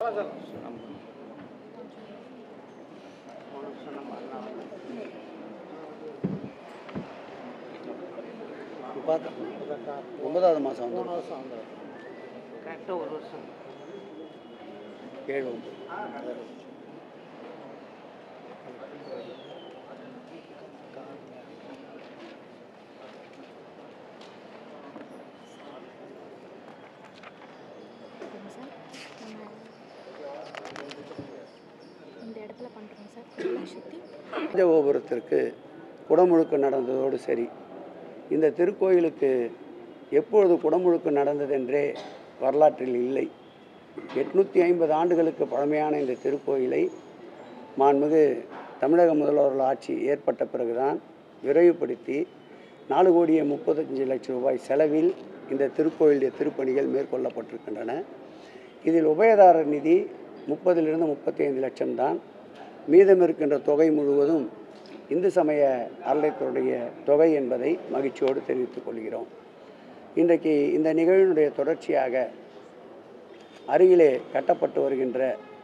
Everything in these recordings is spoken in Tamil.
பார்த்தா ஒன்பதாவது மாதம் வந்து கரெக்டாக ஒரு வருஷம் ஏழு ஒன்பது ஓகேங்க சார் நம்ம இந்த இடத்துல பண்ணுறோங்க சார் ஃபுல்லாக சுற்றி ராஜகோபுரத்திற்கு குடமுழுக்கு நடந்ததோடு சரி இந்த திருக்கோயிலுக்கு எப்பொழுது குடமுழுக்கு நடந்ததென்றே வரலாற்றில் இல்லை எட்நூற்றி ஐம்பது ஆண்டுகளுக்கு பழமையான இந்த திருக்கோயிலை மாண்புமிகு தமிழக முதல்வர்கள் ஆட்சி ஏற்பட்ட பிறகுதான் விரைவுபடுத்தி நாலு கோடியே முப்பத்தஞ்சு லட்சம் ரூபாய் செலவில் இந்த திருக்கோயிலுடைய திருப்பணிகள் மேற்கொள்ளப்பட்டிருக்கின்றன இதில் உபயதாரர் நிதி முப்பதிலிருந்து முப்பத்தி ஐந்து லட்சம் தான் மீதம் இருக்கின்ற தொகை முழுவதும் இந்து சமய அறநிலையத்துறையுடைய தொகை என்பதை மகிழ்ச்சியோடு தெரிவித்துக் கொள்கிறோம் இன்றைக்கு இந்த நிகழ்வினுடைய தொடர்ச்சியாக அருகிலே கட்டப்பட்டு வருகின்ற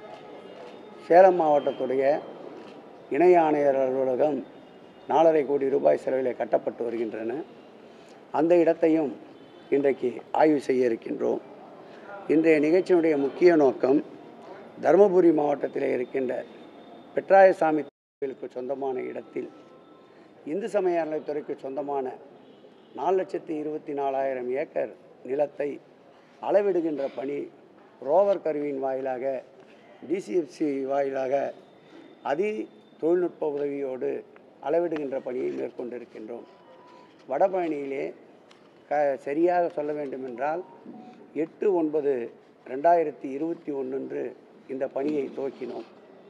சேலம் மாவட்டத்துடைய இணை ஆணையர் அலுவலகம் நாலரை கோடி ரூபாய் செலவிலே கட்டப்பட்டு வருகின்றன அந்த இடத்தையும் இன்றைக்கு ஆய்வு செய்ய இருக்கின்றோம் இன்றைய நிகழ்ச்சியினுடைய முக்கிய நோக்கம் தருமபுரி மாவட்டத்தில் இருக்கின்ற பெட்ராயசாமி கோயிலுக்கு சொந்தமான இடத்தில் இந்து சமய அறநிலைத்துறைக்கு சொந்தமான நாலு லட்சத்தி இருபத்தி நாலாயிரம் ஏக்கர் நிலத்தை அளவிடுகின்ற பணி ரோவர் கருவியின் வாயிலாக டிசிஎஃப்சி வாயிலாக அதி தொழில்நுட்ப உதவியோடு அளவிடுகின்ற பணியை மேற்கொண்டிருக்கின்றோம் வடபழனியிலே க சரியாக சொல்ல வேண்டுமென்றால் எட்டு ஒன்பது ரெண்டாயிரத்தி இருபத்தி ஒன்றன்று இந்த பணியை துவக்கினோம்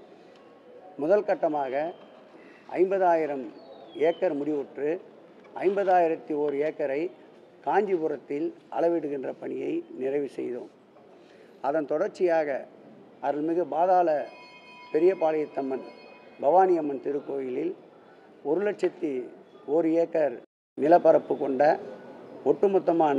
முதல் கட்டமாக ஐம்பதாயிரம் ஏக்கர் முடிவுற்று ஐம்பதாயிரத்தி ஓர் ஏக்கரை காஞ்சிபுரத்தில் அளவிடுகின்ற பணியை நிறைவு செய்தோம் அதன் தொடர்ச்சியாக அருள்மிகு பாதாள பெரியபாளையத்தம்மன் பவானி அம்மன் திருக்கோயிலில் ஒரு லட்சத்தி ஒரு ஏக்கர் நிலப்பரப்பு கொண்ட ஒட்டுமொத்தமான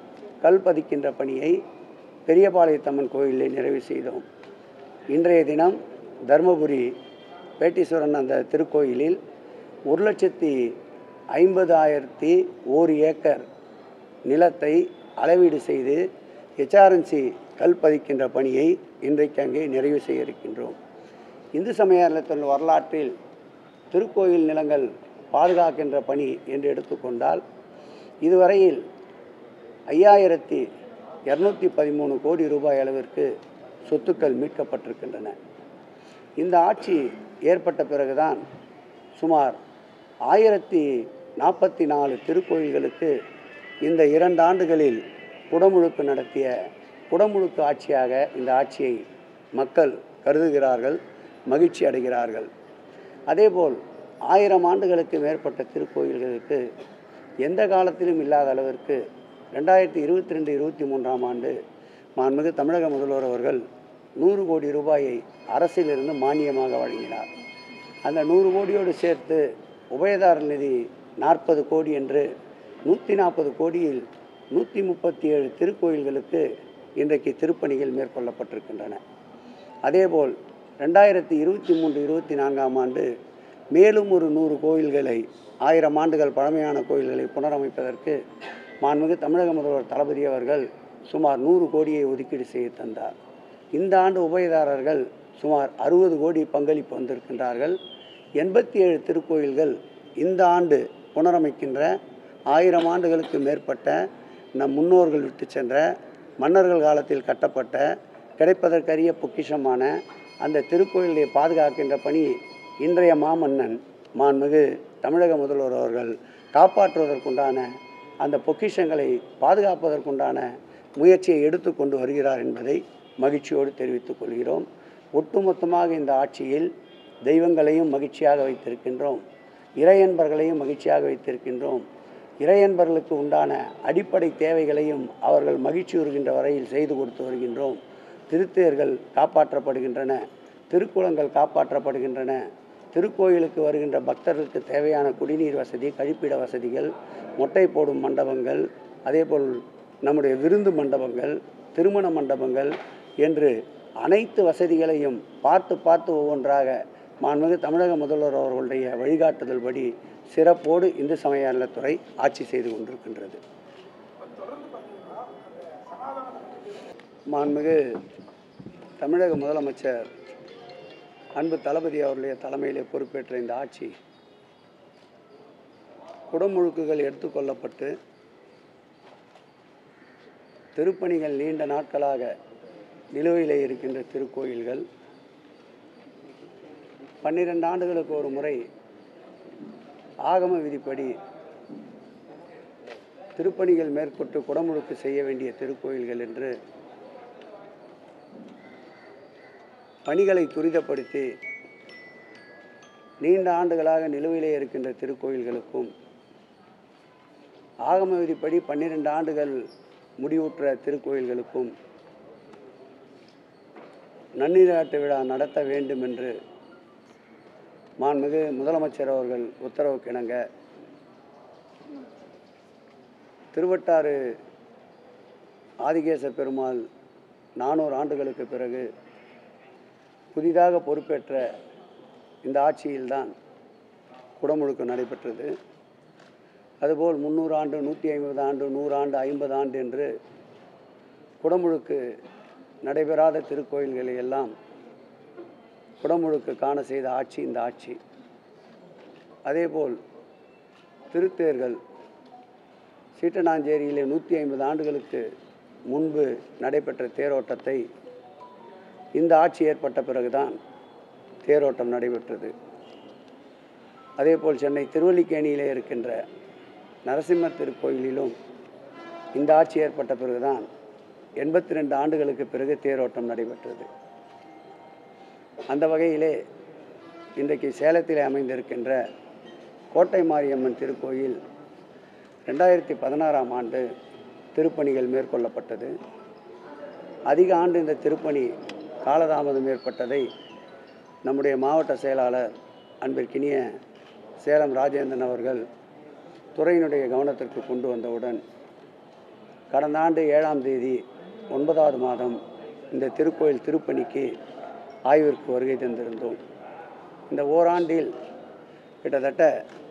கல் பதிக்கின்ற பணியை பெரியபாளையத்தம்மன் கோயிலில் நிறைவு செய்தோம் இன்றைய தினம் தருமபுரி பேட்டீஸ்வரன் அந்த திருக்கோயிலில் ஒரு லட்சத்தி ஐம்பதாயிரத்தி ஓர் ஏக்கர் நிலத்தை அளவீடு செய்து ஹெச்ஆர்என்சி கல் பதிக்கின்ற பணியை இன்றைக்கு அங்கே நிறைவு செய்ய இருக்கின்றோம் இந்து சமய அறநிலையத்தின் வரலாற்றில் திருக்கோயில் நிலங்கள் பாதுகாக்கின்ற பணி என்று எடுத்துக்கொண்டால் இதுவரையில் ஐயாயிரத்தி இரநூத்தி பதிமூணு கோடி ரூபாய் அளவிற்கு சொத்துக்கள் மீட்கப்பட்டிருக்கின்றன இந்த ஆட்சி ஏற்பட்ட பிறகுதான் சுமார் ஆயிரத்தி நாற்பத்தி நாலு திருக்கோயில்களுக்கு இந்த இரண்டு ஆண்டுகளில் குடமுழுக்கு நடத்திய குடமுழுக்கு ஆட்சியாக இந்த ஆட்சியை மக்கள் கருதுகிறார்கள் மகிழ்ச்சி அடைகிறார்கள் அதேபோல் ஆயிரம் ஆண்டுகளுக்கு மேற்பட்ட திருக்கோயில்களுக்கு எந்த காலத்திலும் இல்லாத அளவிற்கு ரெண்டாயிரத்தி இருபத்தி ரெண்டு இருபத்தி மூன்றாம் ஆண்டு மாண்புமிகு தமிழக முதல்வர் அவர்கள் நூறு கோடி ரூபாயை அரசிலிருந்து மானியமாக வழங்கினார் அந்த நூறு கோடியோடு சேர்த்து உபயதாரர் நிதி நாற்பது கோடி என்று நூற்றி நாற்பது கோடியில் நூற்றி முப்பத்தி ஏழு திருக்கோயில்களுக்கு இன்றைக்கு திருப்பணிகள் மேற்கொள்ளப்பட்டிருக்கின்றன அதேபோல் ரெண்டாயிரத்தி இருபத்தி மூன்று இருபத்தி நான்காம் ஆண்டு மேலும் ஒரு நூறு கோயில்களை ஆயிரம் ஆண்டுகள் பழமையான கோயில்களை புனரமைப்பதற்கு மாண்புமிகு தமிழக முதல்வர் தளபதி அவர்கள் சுமார் நூறு கோடியை ஒதுக்கீடு செய்து தந்தார் இந்த ஆண்டு உபயதாரர்கள் சுமார் அறுபது கோடி பங்களிப்பு வந்திருக்கின்றார்கள் எண்பத்தி ஏழு திருக்கோயில்கள் இந்த ஆண்டு புனரமைக்கின்ற ஆயிரம் ஆண்டுகளுக்கு மேற்பட்ட நம் முன்னோர்கள் விட்டு சென்ற மன்னர்கள் காலத்தில் கட்டப்பட்ட கிடைப்பதற்கரிய பொக்கிஷமான அந்த திருக்கோயிலை பாதுகாக்கின்ற பணி இன்றைய மாமன்னன் மாண்புமிகு தமிழக முதல்வர் அவர்கள் காப்பாற்றுவதற்குண்டான அந்த பொக்கிஷங்களை பாதுகாப்பதற்குண்டான முயற்சியை எடுத்துக்கொண்டு வருகிறார் என்பதை மகிழ்ச்சியோடு தெரிவித்துக் கொள்கிறோம் ஒட்டுமொத்தமாக இந்த ஆட்சியில் தெய்வங்களையும் மகிழ்ச்சியாக வைத்திருக்கின்றோம் இறையன்பர்களையும் மகிழ்ச்சியாக வைத்திருக்கின்றோம் இறையன்பர்களுக்கு உண்டான அடிப்படை தேவைகளையும் அவர்கள் மகிழ்ச்சி வருகின்ற வரையில் செய்து கொடுத்து வருகின்றோம் திருத்தேர்கள் காப்பாற்றப்படுகின்றன திருக்குளங்கள் காப்பாற்றப்படுகின்றன திருக்கோயிலுக்கு வருகின்ற பக்தர்களுக்கு தேவையான குடிநீர் வசதி கழிப்பிட வசதிகள் மொட்டை போடும் மண்டபங்கள் அதேபோல் நம்முடைய விருந்து மண்டபங்கள் திருமண மண்டபங்கள் என்று அனைத்து வசதிகளையும் பார்த்து பார்த்து ஒவ்வொன்றாக மாண்புமிகு தமிழக முதல்வர் அவர்களுடைய வழிகாட்டுதல் படி சிறப்போடு இந்து சமய அறநிலைத்துறை ஆட்சி செய்து கொண்டிருக்கின்றது மாண்புமிகு தமிழக முதலமைச்சர் அன்பு தளபதி அவருடைய தலைமையிலே பொறுப்பேற்ற இந்த ஆட்சி குடமுழுக்குகள் எடுத்துக்கொள்ளப்பட்டு திருப்பணிகள் நீண்ட நாட்களாக நிலுவையிலே இருக்கின்ற திருக்கோயில்கள் பன்னிரண்டு ஆண்டுகளுக்கு ஒரு முறை ஆகம விதிப்படி திருப்பணிகள் மேற்கொண்டு குடமுழுக்கு செய்ய வேண்டிய திருக்கோயில்கள் என்று பணிகளை துரிதப்படுத்தி நீண்ட ஆண்டுகளாக நிலுவையிலே இருக்கின்ற திருக்கோயில்களுக்கும் ஆகம விதிப்படி பன்னிரண்டு ஆண்டுகள் முடிவுற்ற திருக்கோயில்களுக்கும் நன்னீராட்டு விழா நடத்த வேண்டும் என்று மாண்புமிகு முதலமைச்சர் அவர்கள் உத்தரவுக்கிணங்க திருவட்டாறு ஆதிகேச பெருமாள் நானூறு ஆண்டுகளுக்கு பிறகு புதிதாக பொறுப்பேற்ற இந்த ஆட்சியில்தான் குடமுழுக்கு நடைபெற்றது அதுபோல் முந்நூறு ஆண்டு நூற்றி ஐம்பது ஆண்டு நூறு ஆண்டு ஐம்பது ஆண்டு என்று குடமுழுக்கு நடைபெறாத திருக்கோயில்களை எல்லாம் குடமுழுக்கு காண செய்த ஆட்சி இந்த ஆட்சி அதேபோல் திருத்தேர்கள் சீட்டனாஞ்சேரியிலே நூற்றி ஐம்பது ஆண்டுகளுக்கு முன்பு நடைபெற்ற தேரோட்டத்தை இந்த ஆட்சி ஏற்பட்ட பிறகுதான் தேரோட்டம் நடைபெற்றது அதேபோல் சென்னை திருவல்லிக்கேணியிலே இருக்கின்ற நரசிம்ம திருக்கோயிலிலும் இந்த ஆட்சி ஏற்பட்ட பிறகுதான் எண்பத்தி ரெண்டு ஆண்டுகளுக்கு பிறகு தேரோட்டம் நடைபெற்றது அந்த வகையிலே இன்றைக்கு சேலத்திலே அமைந்திருக்கின்ற கோட்டை மாரியம்மன் திருக்கோயில் ரெண்டாயிரத்தி பதினாறாம் ஆண்டு திருப்பணிகள் மேற்கொள்ளப்பட்டது அதிக ஆண்டு இந்த திருப்பணி காலதாமதம் ஏற்பட்டதை நம்முடைய மாவட்ட செயலாளர் அன்பிற்கினிய சேலம் ராஜேந்திரன் அவர்கள் துறையினுடைய கவனத்திற்கு கொண்டு வந்தவுடன் கடந்த ஆண்டு ஏழாம் தேதி ஒன்பதாவது மாதம் இந்த திருக்கோயில் திருப்பணிக்கு ஆய்விற்கு வருகை தந்திருந்தோம் இந்த ஓராண்டில் கிட்டத்தட்ட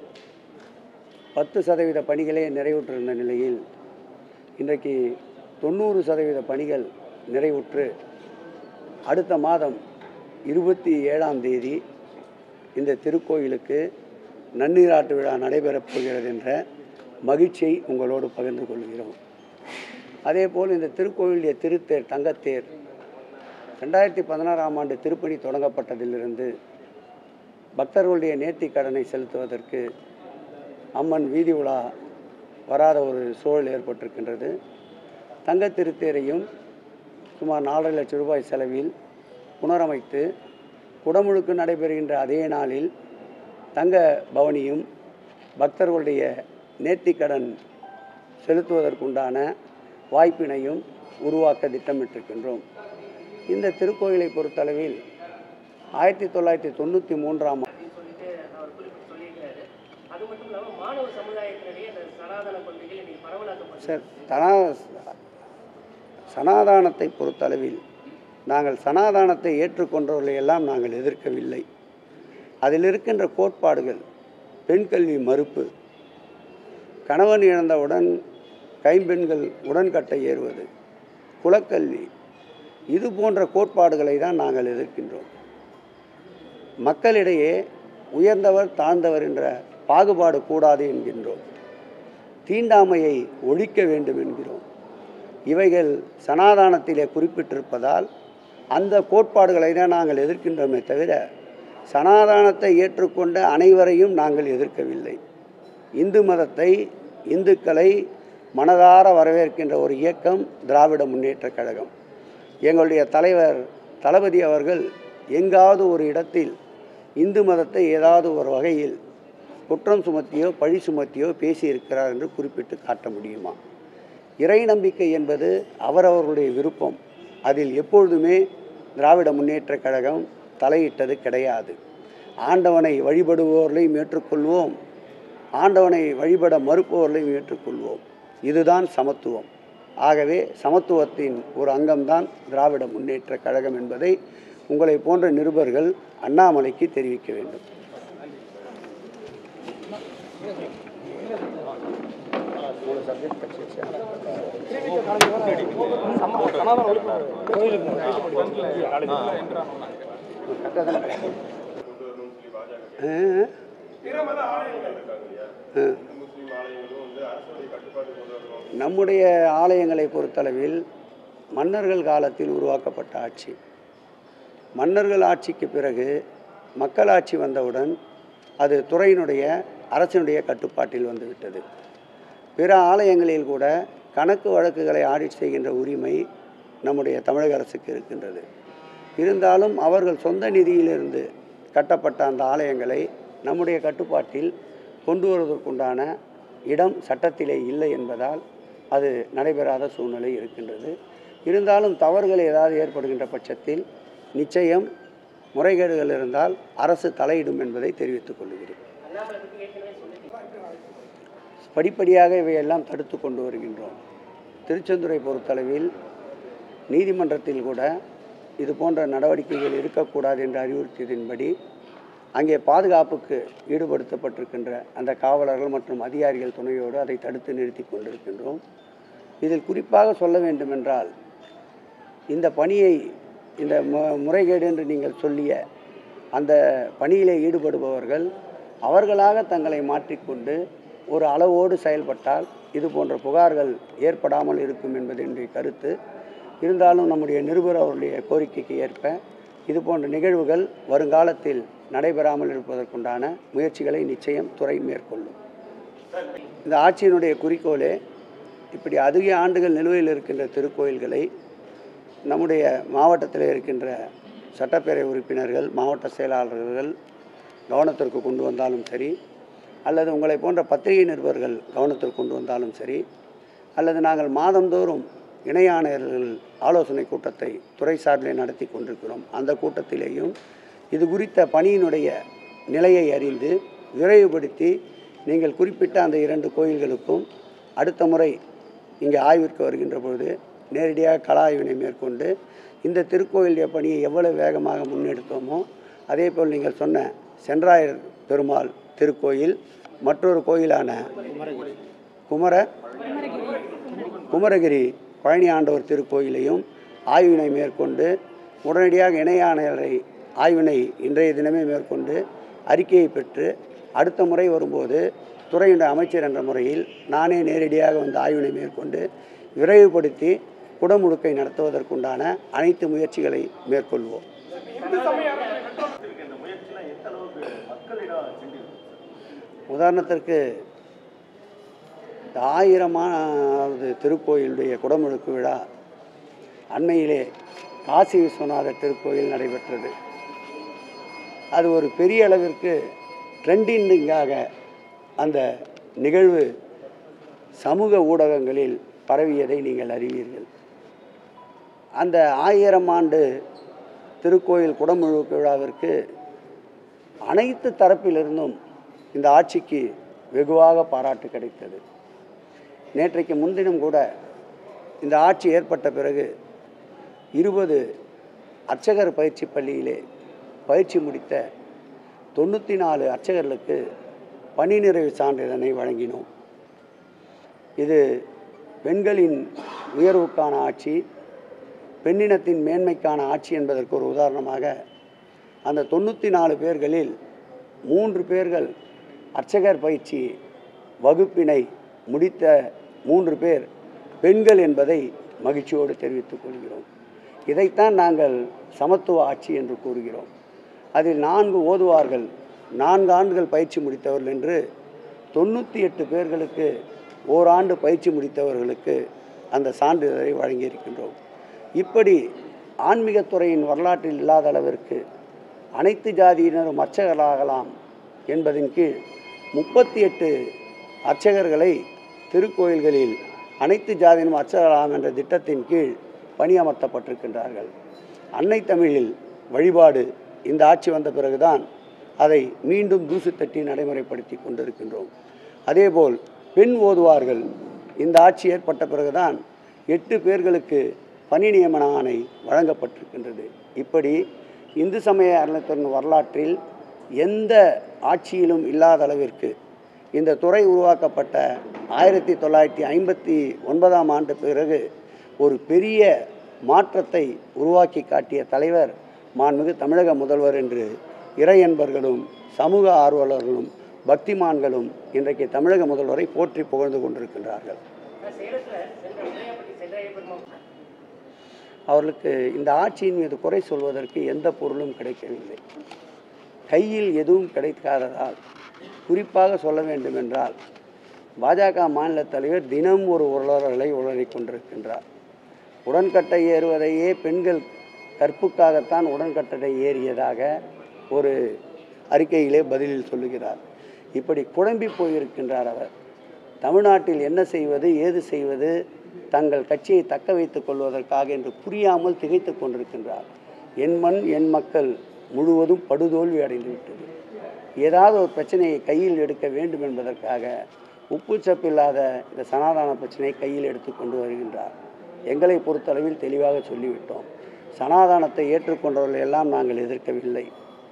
பத்து சதவீத பணிகளே நிறைவுற்றிருந்த நிலையில் இன்றைக்கு தொண்ணூறு சதவீத பணிகள் நிறைவுற்று அடுத்த மாதம் இருபத்தி ஏழாம் தேதி இந்த திருக்கோயிலுக்கு நன்னீராட்டு விழா நடைபெறப் போகிறது என்ற மகிழ்ச்சியை உங்களோடு பகிர்ந்து கொள்கிறோம் அதேபோல் இந்த திருக்கோயிலுடைய திருத்தேர் தங்கத்தேர் ரெண்டாயிரத்தி பதினாறாம் ஆண்டு திருப்பணி தொடங்கப்பட்டதிலிருந்து பக்தர்களுடைய நேர்த்திக் கடனை செலுத்துவதற்கு அம்மன் வீதி உலா வராத ஒரு சூழல் ஏற்பட்டிருக்கின்றது தங்க திருத்தேரையும் சுமார் நாலரை லட்சம் ரூபாய் செலவில் புனரமைத்து குடமுழுக்கு நடைபெறுகின்ற அதே நாளில் தங்க பவனியும் பக்தர்களுடைய நேர்த்திக்கடன் செலுத்துவதற்குண்டான வாய்ப்பினையும் உருவாக்க திட்டமிட்டிருக்கின்றோம் இந்த திருக்கோயிலை பொறுத்தளவில் ஆயிரத்தி தொள்ளாயிரத்தி தொண்ணூற்றி மூன்றாம் அப்படின்னு சொல்லிட்டு அவர் குறிப்பிட்டு சொல்லியிருக்காரு அது மட்டும் இல்லாமல் மாணவ சமுதாயத்தினிடையே இந்த சனாதன கொள்கைகள் இன்னைக்கு பரவலாக்கப்பட்டு சார் தனா சனாதானத்தை பொறுத்தளவில் நாங்கள் சனாதானத்தை ஏற்றுக்கொண்டவர்களை எல்லாம் நாங்கள் எதிர்க்கவில்லை அதில் இருக்கின்ற கோட்பாடுகள் பெண் கல்வி மறுப்பு கணவன் இழந்தவுடன் கைம்பெண்கள் உடன்கட்டை ஏறுவது குலக்கல்வி இது போன்ற கோட்பாடுகளை தான் நாங்கள் எதிர்க்கின்றோம் மக்களிடையே உயர்ந்தவர் தாழ்ந்தவர் என்ற பாகுபாடு கூடாது என்கின்றோம் தீண்டாமையை ஒழிக்க வேண்டும் என்கிறோம் இவைகள் சனாதானத்திலே குறிப்பிட்டிருப்பதால் அந்த கோட்பாடுகளை தான் நாங்கள் எதிர்க்கின்றோமே தவிர சனாதானத்தை ஏற்றுக்கொண்ட அனைவரையும் நாங்கள் எதிர்க்கவில்லை இந்து மதத்தை இந்துக்களை மனதார வரவேற்கின்ற ஒரு இயக்கம் திராவிட முன்னேற்றக் கழகம் எங்களுடைய தலைவர் தளபதி அவர்கள் எங்காவது ஒரு இடத்தில் இந்து மதத்தை ஏதாவது ஒரு வகையில் குற்றம் சுமத்தியோ பழி சுமத்தியோ பேசியிருக்கிறார் என்று குறிப்பிட்டு காட்ட முடியுமா இறை நம்பிக்கை என்பது அவரவர்களுடைய விருப்பம் அதில் எப்பொழுதுமே திராவிட முன்னேற்றக் கழகம் தலையிட்டது கிடையாது ஆண்டவனை வழிபடுபவர்களையும் ஏற்றுக்கொள்வோம் ஆண்டவனை வழிபட மறுப்பவர்களையும் ஏற்றுக்கொள்வோம் இதுதான் சமத்துவம் ஆகவே சமத்துவத்தின் ஒரு அங்கம்தான் திராவிட முன்னேற்ற கழகம் என்பதை உங்களை போன்ற நிருபர்கள் அண்ணாமலைக்கு தெரிவிக்க வேண்டும் ஆ? ஆ. நம்முடைய ஆலயங்களை பொறுத்தளவில் மன்னர்கள் காலத்தில் உருவாக்கப்பட்ட ஆட்சி மன்னர்கள் ஆட்சிக்கு பிறகு மக்களாட்சி வந்தவுடன் அது துறையினுடைய அரசினுடைய கட்டுப்பாட்டில் வந்துவிட்டது பிற ஆலயங்களில் கூட கணக்கு வழக்குகளை ஆடிட் செய்கின்ற உரிமை நம்முடைய தமிழக அரசுக்கு இருக்கின்றது இருந்தாலும் அவர்கள் சொந்த நிதியிலிருந்து கட்டப்பட்ட அந்த ஆலயங்களை நம்முடைய கட்டுப்பாட்டில் கொண்டு வருவதற்குண்டான இடம் சட்டத்திலே இல்லை என்பதால் அது நடைபெறாத சூழ்நிலை இருக்கின்றது இருந்தாலும் தவறுகள் ஏதாவது ஏற்படுகின்ற பட்சத்தில் நிச்சயம் முறைகேடுகள் இருந்தால் அரசு தலையிடும் என்பதை தெரிவித்துக் கொள்கிறேன் அண்ணாமலை பற்றி ஏற்கனவே சொல்லிட்டீங்க படிப்படியாக இவையெல்லாம் தடுத்து கொண்டு வருகின்றோம் திருச்செந்துறை பொறுத்தளவில் நீதிமன்றத்தில் கூட இது போன்ற நடவடிக்கைகள் இருக்கக்கூடாது என்று அறிவுறுத்தியதின்படி அங்கே பாதுகாப்புக்கு ஈடுபடுத்தப்பட்டிருக்கின்ற அந்த காவலர்கள் மற்றும் அதிகாரிகள் துணையோடு அதை தடுத்து நிறுத்தி கொண்டிருக்கின்றோம் இதில் குறிப்பாக சொல்ல வேண்டுமென்றால் இந்த பணியை இந்த மு- முறைகேடு என்று நீங்கள் சொல்லிய அந்த பணியிலே ஈடுபடுபவர்கள் அவர்களாக தங்களை மாற்றிக்கொண்டு ஒரு அளவோடு செயல்பட்டால் இது போன்ற புகார்கள் ஏற்படாமல் இருக்கும் என்பது என்னுடைய கருத்து இருந்தாலும் நம்முடைய நிருபர் அவருடைய கோரிக்கைக்கு ஏற்ப இது போன்ற நிகழ்வுகள் வருங்காலத்தில் நடைபெறாமல் இருப்பதற்குண்டான முயற்சிகளை நிச்சயம் துறை மேற்கொள்ளும் இந்த ஆட்சியினுடைய குறிக்கோளே இப்படி அதிக ஆண்டுகள் நிலுவையில் இருக்கின்ற திருக்கோயில்களை நம்முடைய மாவட்டத்தில் இருக்கின்ற சட்டப்பேரவை உறுப்பினர்கள் மாவட்ட செயலாளர்கள் கவனத்திற்கு கொண்டு வந்தாலும் சரி அல்லது உங்களை போன்ற பத்திரிகை நிருபர்கள் கவனத்திற்கு கொண்டு வந்தாலும் சரி அல்லது நாங்கள் மாதந்தோறும் இணை ஆணையர்கள் ஆலோசனை கூட்டத்தை துறை சார்பிலே நடத்தி கொண்டிருக்கிறோம் அந்த கூட்டத்திலேயும் இது குறித்த பணியினுடைய நிலையை அறிந்து விரைவுபடுத்தி நீங்கள் குறிப்பிட்ட அந்த இரண்டு கோயில்களுக்கும் அடுத்த முறை இங்கே ஆய்விற்கு வருகின்ற பொழுது நேரடியாக கள ஆய்வினை மேற்கொண்டு இந்த திருக்கோயிலுடைய பணியை எவ்வளவு வேகமாக முன்னெடுத்தோமோ அதே போல் நீங்கள் சொன்ன சென்றாயர் பெருமாள் திருக்கோயில் மற்றொரு கோயிலான குமர குமரகிரி பழனி ஆண்டவர் திருக்கோயிலையும் ஆய்வினை மேற்கொண்டு உடனடியாக இணை ஆணையரை ஆய்வினை இன்றைய தினமே மேற்கொண்டு அறிக்கையை பெற்று அடுத்த முறை வரும்போது துறையினுடைய அமைச்சர் என்ற முறையில் நானே நேரடியாக வந்து ஆய்வினை மேற்கொண்டு விரைவுபடுத்தி குடமுழுக்கை நடத்துவதற்குண்டான அனைத்து முயற்சிகளை மேற்கொள்வோம் உதாரணத்திற்கு இந்த ஆயிரமாவது திருக்கோயிலுடைய குடமுழுக்கு விழா அண்மையிலே காசி விஸ்வநாதர் திருக்கோயில் நடைபெற்றது அது ஒரு பெரிய அளவிற்கு ட்ரெண்டிங்காக அந்த நிகழ்வு சமூக ஊடகங்களில் பரவியதை நீங்கள் அறிவீர்கள் அந்த ஆயிரம் ஆண்டு திருக்கோயில் குடமுழுக்கு விழாவிற்கு அனைத்து தரப்பிலிருந்தும் இந்த ஆட்சிக்கு வெகுவாக பாராட்டு கிடைத்தது நேற்றைக்கு முன்தினம் கூட இந்த ஆட்சி ஏற்பட்ட பிறகு இருபது அர்ச்சகர் பயிற்சி பள்ளியிலே பயிற்சி முடித்த தொண்ணூற்றி நாலு அர்ச்சகர்களுக்கு பணி நிறைவு சான்றிதழை வழங்கினோம் இது பெண்களின் உயர்வுக்கான ஆட்சி பெண்ணினத்தின் மேன்மைக்கான ஆட்சி என்பதற்கு ஒரு உதாரணமாக அந்த தொண்ணூற்றி நாலு பேர்களில் மூன்று பேர்கள் அர்ச்சகர் பயிற்சி வகுப்பினை முடித்த மூன்று பேர் பெண்கள் என்பதை மகிழ்ச்சியோடு தெரிவித்துக் கொள்கிறோம் இதைத்தான் நாங்கள் சமத்துவ ஆட்சி என்று கூறுகிறோம் அதில் நான்கு ஓதுவார்கள் நான்கு ஆண்டுகள் பயிற்சி முடித்தவர்கள் என்று தொண்ணூற்றி எட்டு பேர்களுக்கு ஓராண்டு பயிற்சி முடித்தவர்களுக்கு அந்த சான்றிதழை வழங்கியிருக்கின்றோம் இப்படி ஆன்மீகத்துறையின் வரலாற்றில் இல்லாத அளவிற்கு அனைத்து ஜாதியினரும் அர்ச்சகர்களாகலாம் என்பதின் கீழ் முப்பத்தி எட்டு அர்ச்சகர்களை திருக்கோயில்களில் அனைத்து ஜாதியினும் அர்ச்சகர்களாம் என்ற திட்டத்தின் கீழ் பணியமர்த்தப்பட்டிருக்கின்றார்கள் அன்னை தமிழில் வழிபாடு இந்த ஆட்சி வந்த பிறகுதான் அதை மீண்டும் தூசு தட்டி நடைமுறைப்படுத்தி கொண்டிருக்கின்றோம் அதேபோல் பெண் ஓதுவார்கள் இந்த ஆட்சி ஏற்பட்ட பிறகுதான் எட்டு பேர்களுக்கு பணி நியமன ஆணை வழங்கப்பட்டிருக்கின்றது இப்படி இந்து சமய அறநிலையத்துறையின் வரலாற்றில் எந்த ஆட்சியிலும் இல்லாத அளவிற்கு இந்த துறை உருவாக்கப்பட்ட ஆயிரத்தி தொள்ளாயிரத்தி ஐம்பத்தி ஒன்பதாம் ஆண்டு பிறகு ஒரு பெரிய மாற்றத்தை உருவாக்கி காட்டிய தலைவர் மாண்புமிகு தமிழக முதல்வர் என்று இறையன்பர்களும் சமூக ஆர்வலர்களும் பக்திமான்களும் இன்றைக்கு தமிழக முதல்வரை போற்றி புகழ்ந்து கொண்டிருக்கின்றார்கள் நான் சேலத்துல சென்ற முனையாப்பட்டி சென்றாய பெருமாள் அவர்களுக்கு இந்த ஆட்சியின் மீது குறை சொல்வதற்கு எந்த பொருளும் கிடைக்கவில்லை கையில் எதுவும் கிடைக்காததால் குறிப்பாக சொல்ல வேண்டுமென்றால் பாஜக மாநில தலைவர் தினம் ஒரு உலர்களை உளறிக் கொண்டிருக்கின்றார் உடன்கட்டை ஏறுவதையே பெண்கள் கற்புக்காகத்தான் உடன்கட்டை ஏறியதாக ஒரு அறிக்கையிலே பதிலில் சொல்லுகிறார் இப்படி குழம்பி போயிருக்கின்றார் அவர் தமிழ்நாட்டில் என்ன செய்வது ஏது செய்வது தங்கள் கட்சியை தக்க வைத்துக் கொள்வதற்காக என்று புரியாமல் திகைத்துக் கொண்டிருக்கின்றார் என் மண் என் மக்கள் முழுவதும் படுதோல்வி அடைந்துவிட்டது ஏதாவது ஒரு பிரச்சனையை கையில் எடுக்க வேண்டும் என்பதற்காக உப்பு சப்பில்லாத இந்த சனாதன பிரச்சனையை கையில் எடுத்து கொண்டு வருகின்றார் எங்களை பொறுத்தளவில் தெளிவாக சொல்லிவிட்டோம் சனாதானத்தை ஏற்றுக்கொண்டவர்கள் எல்லாம் நாங்கள் எதிர்க்கவில்லை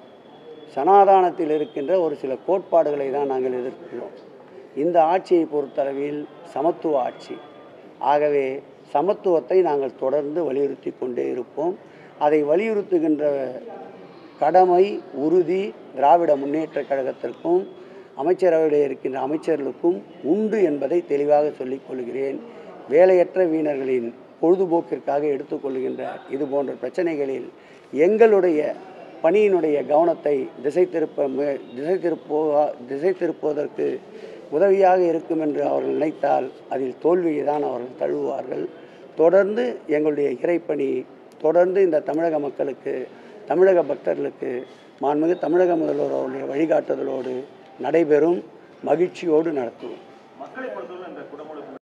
சனாதானத்தில் இருக்கின்ற ஒரு சில கோட்பாடுகளை தான் நாங்கள் எதிர்க்கிறோம் இந்த ஆட்சியை பொறுத்தளவில் சமத்துவ ஆட்சி ஆகவே சமத்துவத்தை நாங்கள் தொடர்ந்து வலியுறுத்தி கொண்டே இருப்போம் அதை வலியுறுத்துகின்ற கடமை உறுதி திராவிட முன்னேற்றக் கழகத்திற்கும் அமைச்சரவையில் இருக்கின்ற அமைச்சர்களுக்கும் உண்டு என்பதை தெளிவாக சொல்லிக் கொள்கிறேன் வேலையற்ற வீணர்களின் பொழுதுபோக்கிற்காக எடுத்துக்கொள்கின்ற இது போன்ற பிரச்சனைகளில் எங்களுடைய பணியினுடைய கவனத்தை திசை திருப்ப மு- திசை திருப்போ திசை திருப்புவதற்கு உதவியாக இருக்கும் என்று அவர்கள் நினைத்தால் அதில் தோல்வியை தான் அவர்கள் தழுவுவார்கள் தொடர்ந்து எங்களுடைய இறைப்பணி தொடர்ந்து இந்த தமிழக மக்களுக்கு தமிழக பக்தர்களுக்கு மாண்புமிகு தமிழக முதல்வர் அவருடைய வழிகாட்டுதலோடு நடைபெறும் மகிழ்ச்சியோடு நடத்துவோம் மக்களை பொறுத்தவரை இந்த குடமுழுக்கு